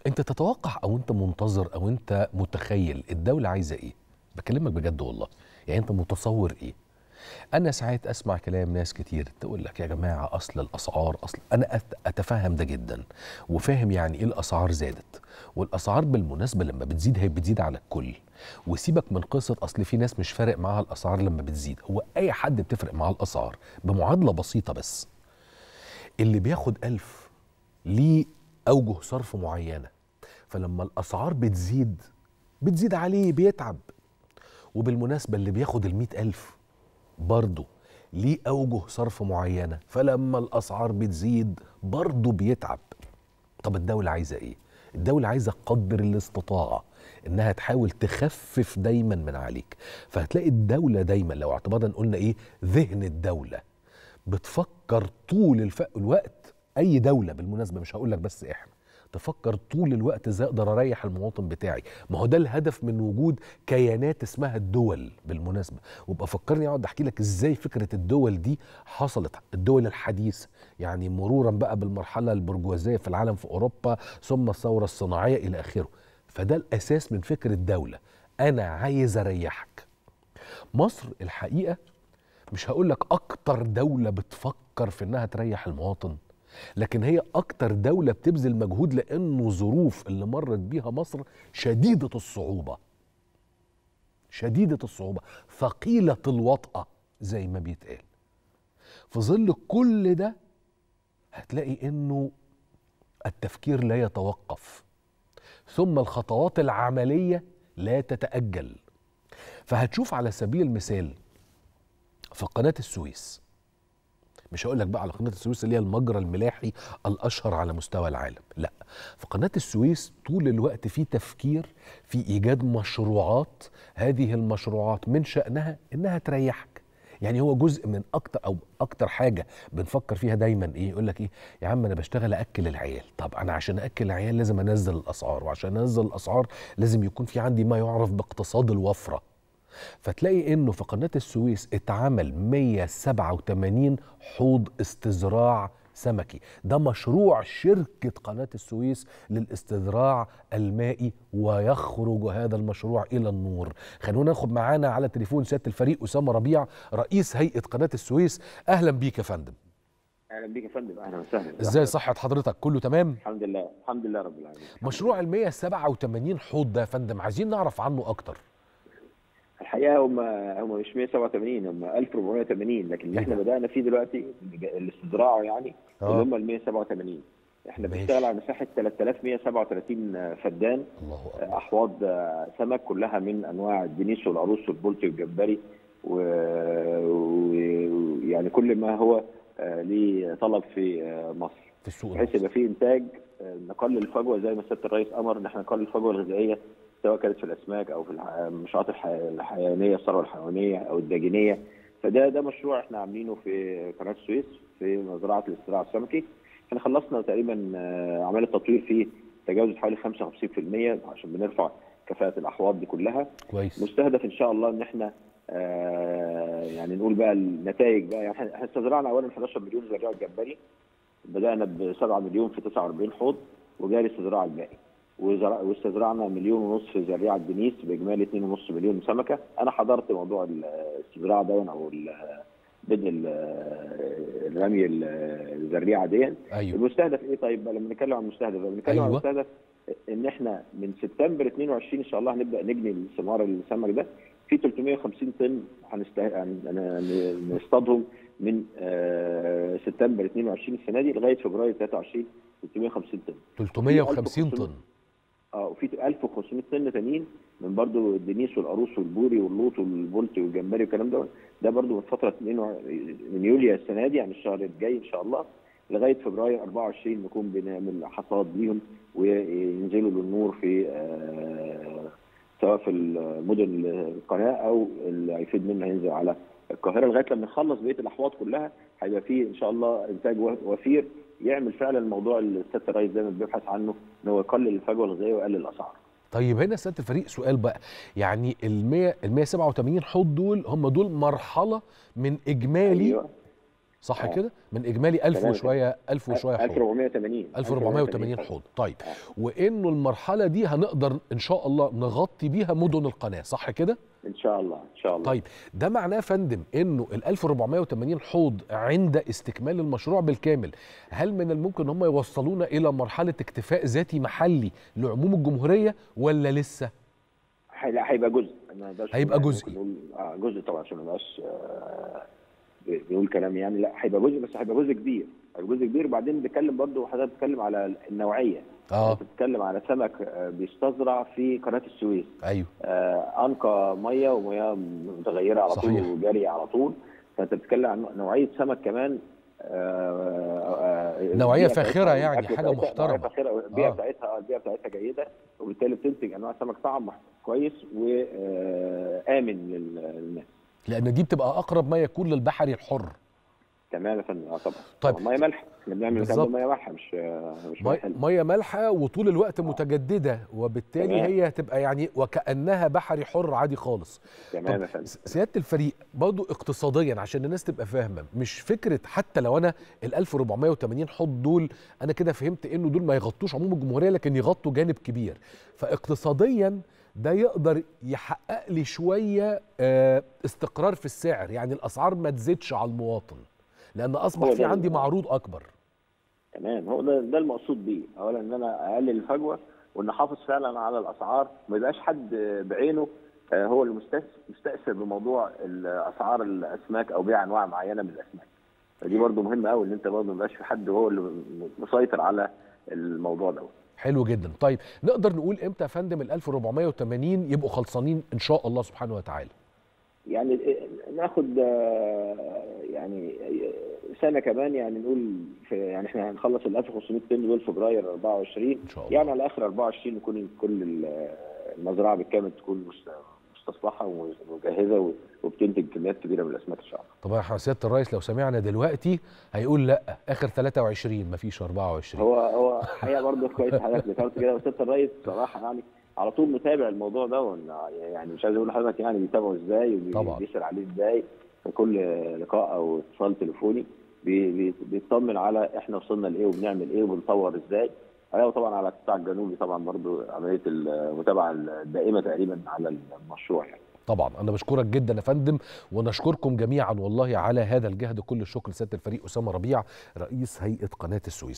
انت تتوقع او انت منتظر او انت متخيل الدوله عايزه ايه بكلمك بجد والله يعني انت متصور ايه انا ساعات اسمع كلام ناس كتير تقول لك يا جماعه اصل الاسعار اصل انا أت- اتفهم ده جدا وفاهم يعني ايه الاسعار زادت والاسعار بالمناسبه لما بتزيد هي بتزيد على الكل وسيبك من قصه اصل في ناس مش فارق معاها الاسعار لما بتزيد هو اي حد بتفرق معاه الاسعار بمعادله بسيطه بس اللي بياخد ألف ليه أوجه صرف معينة فلما الأسعار بتزيد بتزيد عليه بيتعب وبالمناسبة اللي بياخد المئة ألف برضه ليه أوجه صرف معينة فلما الأسعار بتزيد برضه بيتعب طب الدولة عايزة إيه؟ الدولة عايزة قدر الاستطاعة إنها تحاول تخفف دايما من عليك فهتلاقي الدولة دايما لو اعتبارا قلنا إيه ذهن الدولة بتفكر طول الف... الوقت اي دوله بالمناسبه مش هقول لك بس احنا تفكر طول الوقت ازاي اقدر اريح المواطن بتاعي ما هو ده الهدف من وجود كيانات اسمها الدول بالمناسبه وابقى فكرني اقعد احكي لك ازاي فكره الدول دي حصلت الدول الحديثه يعني مرورا بقى بالمرحله البرجوازيه في العالم في اوروبا ثم الثوره الصناعيه الى اخره فده الاساس من فكره الدوله انا عايز اريحك مصر الحقيقه مش هقول لك اكتر دولة بتفكر في انها تريح المواطن لكن هي اكتر دولة بتبذل مجهود لانه ظروف اللي مرت بيها مصر شديدة الصعوبة شديدة الصعوبة ثقيلة الوطأة زي ما بيتقال في ظل كل ده هتلاقي انه التفكير لا يتوقف ثم الخطوات العملية لا تتأجل فهتشوف على سبيل المثال في قناة السويس مش هقول لك بقى على قناة السويس اللي هي المجرى الملاحي الأشهر على مستوى العالم لا في قناة السويس طول الوقت في تفكير في إيجاد مشروعات هذه المشروعات من شأنها إنها تريحك يعني هو جزء من أكتر أو أكتر حاجة بنفكر فيها دايما إيه يقول لك إيه يا عم أنا بشتغل أكل العيال طب أنا عشان أكل العيال لازم أنزل الأسعار وعشان أنزل الأسعار لازم يكون في عندي ما يعرف باقتصاد الوفرة فتلاقي انه في قناه السويس اتعمل 187 حوض استزراع سمكي ده مشروع شركه قناه السويس للاستزراع المائي ويخرج هذا المشروع الى النور خلونا ناخد معانا على تليفون سياده الفريق اسامه ربيع رئيس هيئه قناه السويس اهلا بيك يا فندم اهلا بيك يا فندم اهلا وسهلا ازاي صحه حضرتك كله تمام الحمد لله الحمد لله رب العالمين مشروع ال 187 حوض ده يا فندم عايزين نعرف عنه اكتر الحقيقه هم هم مش 187 هم 1480 لكن اللي احنا بدانا فيه دلوقتي الاستزراع يعني آه. اللي هم ال 187 احنا ماشي. بنشتغل على مساحه 3137 فدان الله اكبر احواض سمك كلها من انواع الدنيس والعروس والبولتي والجمبري ويعني كل ما هو آه، ليه طلب في آه، مصر في السوق بحيث المصري. يبقى في انتاج آه، نقلل الفجوه زي ما سياده الرئيس امر ان احنا نقلل الفجوه الغذائيه سواء كانت في الاسماك او في الح- المنشآت الح- الحيوانيه الثروه الحيوانيه او الداجينيه فده ده مشروع احنا عاملينه في قناه السويس في مزرعه الاستزراع السمكي احنا خلصنا تقريبا آه، اعمال التطوير فيه تجاوزت حوالي 55% عشان بنرفع كفاءه الاحواض دي كلها كويس مستهدف ان شاء الله ان احنا آه يعني نقول بقى النتائج بقى يعني احنا إحنا استزرعنا اولا 11 مليون زراعه جمبري بدانا ب 7 مليون في 49 حوض وجاري استزراع الباقي وزرع- واستزرعنا مليون ونصف زريعه دنيس باجمالي 2.5 مليون سمكه انا حضرت موضوع الاستزراع ده او ال- بدء ال- الرمي ال- الزريعه دي ايوه المستهدف ايه طيب بقى لما نتكلم عن المستهدف بقى بنتكلم عن أيوة. المستهدف ان احنا من سبتمبر 22 ان شاء الله هنبدا نجني الثمار السمك ده في 350 طن هنست- هن- هن- نصطادهم من آه، سبتمبر 22 السنه دي لغايه فبراير 23 350 طن 350 طن اه وفي 1500 طن تانيين من برضو الدنيس والقاروص والبوري واللوط والبولتي والجمبري والكلام ده ده برضو من فتره 22 من يوليو السنه دي يعني الشهر الجاي ان شاء الله لغايه فبراير 24 نكون بنعمل حصاد ليهم وينزلوا للنور في آه، سواء في مدن القناه او اللي هيفيد منه هينزل على القاهره لغايه لما نخلص بقيه الاحواض كلها هيبقى فيه ان شاء الله انتاج وفير يعمل فعلا الموضوع اللي السيد الرئيس دايما بيبحث عنه ان هو يقلل الفجوه الغذائيه ويقلل الاسعار. طيب هنا سياده الفريق سؤال بقى يعني ال 100 ال 187 حوض دول هم دول مرحله من اجمالي ايوه صح آه. كده من اجمالي 1000 تمام. وشويه 1000 وشويه حوض 1480 1480 حوض طيب وانه المرحله دي هنقدر ان شاء الله نغطي بيها مدن القناه صح كده ان شاء الله ان شاء الله طيب ده معناه يا فندم انه ال 1480 حوض عند استكمال المشروع بالكامل هل من الممكن ان هم يوصلونا الى مرحله اكتفاء ذاتي محلي لعموم الجمهوريه ولا لسه هي- لا هيبقى جزء ما نقدرش هيبقى نقول- جزئي. نقول اه جزء طبعا عشان ما نبقاش آه، بنقول كلام يعني لا هيبقى جزء بس هيبقى جزء كبير هيبقى جزء كبير وبعدين بنتكلم برضه حضرتك بتتكلم على النوعيه اه انت بتتكلم على سمك آه، بيستزرع في قناه السويس ايوه آه، انقى ميه وميه متغيره على صحيح. طول وجاريه على طول فانت بتتكلم عن نوعيه سمك كمان آه، آه، نوعية البيئة فاخرة بتاعتها يعني، والأكل حاجة بتاعتها محترمة. نوعية فاخرة البيئة آه. بتاعتها البيئة بتاعتها جيدة وبالتالي بتنتج انواع سمك طعم كويس وآمن للناس لان دي بتبقى اقرب ما يكون للبحري الحر تمام يا فندم اه طبعا طيب. طبعاً. ميه مالحه احنا بنعمل الكلام بالظبط. ده ميه مالحه مش آه، مش ميه مي- حلوه ميه مالحه وطول الوقت متجدده وبالتالي تمام. هي هتبقى يعني وكانها بحري حر عادي خالص تمام يا طب فندم س- سياده الفريق برضو اقتصاديا عشان الناس تبقى فاهمه مش فكره حتى لو انا ال 1480 حوض دول انا كده فهمت انه دول ما يغطوش عموم الجمهوريه لكن يغطوا جانب كبير فاقتصاديا ده يقدر يحقق لي شويه آه، استقرار في السعر يعني الاسعار ما تزيدش على المواطن لان اصبح هو في ده عندي ال- معروض اكبر تمام هو ده ده المقصود بيه اولا ان انا اقلل الفجوه وان احافظ فعلا على الاسعار ما يبقاش حد بعينه آه، هو اللي مستس- مستأثر بموضوع اسعار الاسماك او بيع انواع معينه من الاسماك فدي برضو مهمه قوي ان انت برضو ما يبقاش في حد هو اللي مسيطر على الموضوع ده حلو جدا طيب نقدر نقول امتى يا فندم ال 1480 يبقوا خلصانين ان شاء الله سبحانه وتعالى يعني ناخد آه، يعني سنه كمان يعني نقول في يعني احنا هنخلص ال 1500 طن دول فبراير 24 ان شاء الله يعني على اخر 24 يكون كل ال- المزرعه بالكامل تكون مست- مستصلحه ومجهزه وبتنتج كميات كبيره من الاسماك ان شاء الله. طبعا احنا سياده الرئيس لو سمعنا دلوقتي هيقول لا اخر 23 مفيش 24 هو هو حقيقه برضه كويس حضرتك ذكرت كده وسياده الرئيس صراحه يعني على طول متابع الموضوع ده وإن- يعني مش عايز اقول لحضرتك يعني بيتابعه ازاي طبعاً. وبيسال عليه ازاي في كل لقاء او اتصال تليفوني بي- بي- بيطمن على احنا وصلنا لايه وبنعمل ايه وبنطور ازاي ايوه طبعا على القطاع الجنوبي طبعا برضو عمليه المتابعه الدائمه تقريبا على المشروع يعني طبعا انا بشكرك جدا يا فندم ونشكركم جميعا والله على هذا الجهد كل الشكر سياده الفريق اسامه ربيع رئيس هيئه قناه السويس